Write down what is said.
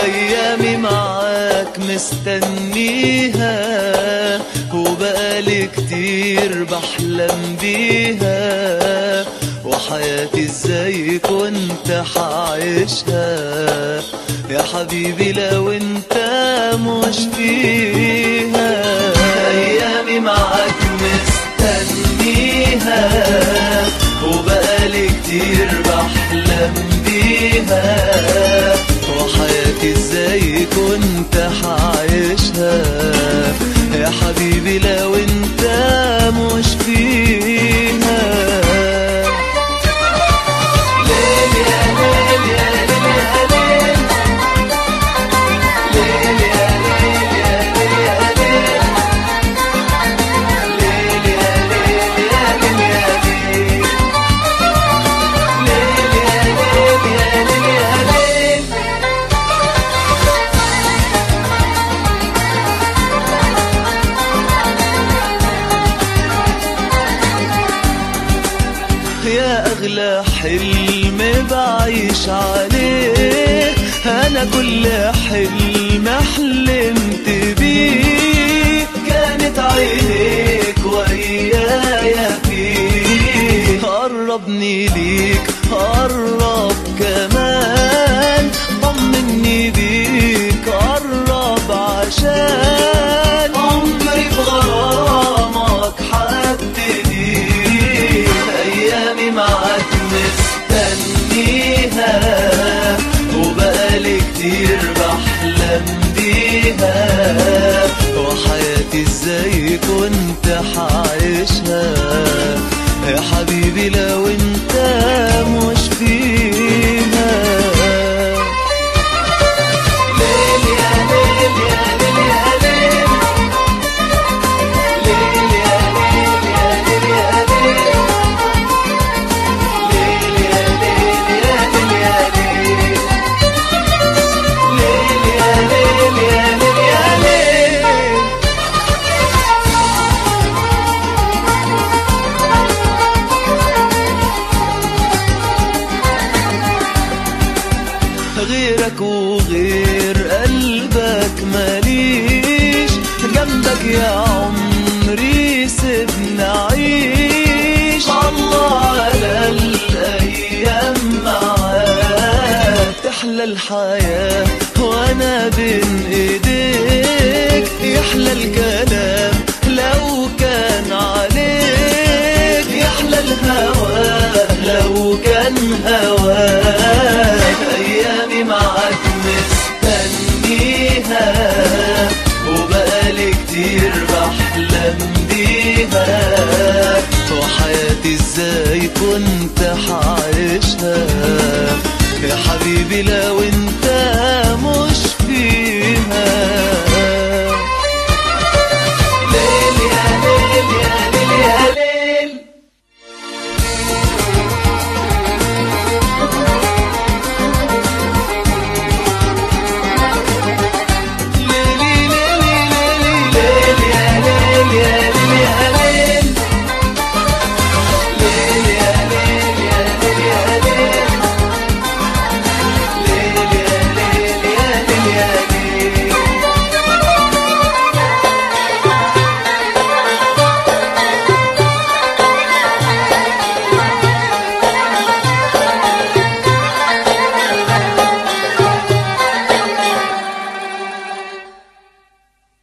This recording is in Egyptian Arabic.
ايامي معاك مستنيها وبقالي كتير بحلم بيها وحياتي ازاي كنت حعيشها يا حبيبي لو انت مش فيها ايامي معاك مستنيها وبقالي كتير بحلم بيها وحياتي ازاي كنت حعيشها يا حبيبي لو انت مش فيها ليل يا ليل يا ليل يا ليل ليل يا ليل يا ليل يا ليل ليل يا ليل يا ليل يا ليل ليل يا ليل يا ليل يا ليل يا أغلى حلم بعيش عليه أنا كل حلم حلمت بيه كانت عينيك ويايا فيه قربني ليك قرب كمان طمني بيك قرب عشان عمري في غرامك حددي ايامي معاك مستنيها وبقالي كتير بحلم بيها وحياتي ازاي كنت حعيشها يا حبيبي لو انت مش فيها ليل يا ليل يا ليل يا ليل ليل يا ليل يا ليل يا ليل ليل يا ليل يا ليل يا ليل ليل يا ليل يا ليل يا ليل غيرك وغير قلبك ماليش جنبك يا عمري سيبنا عيش الله على الايام معاك تحلى الحياه وانا بين ايديك يحلى الكلام لو كان عليك يحلى الهوى لو كان هواك ايامي معاك مستنيها وبقالي كتير بحلم بيها وحياتي ازاي كنت حعيشها يا حبيبي لو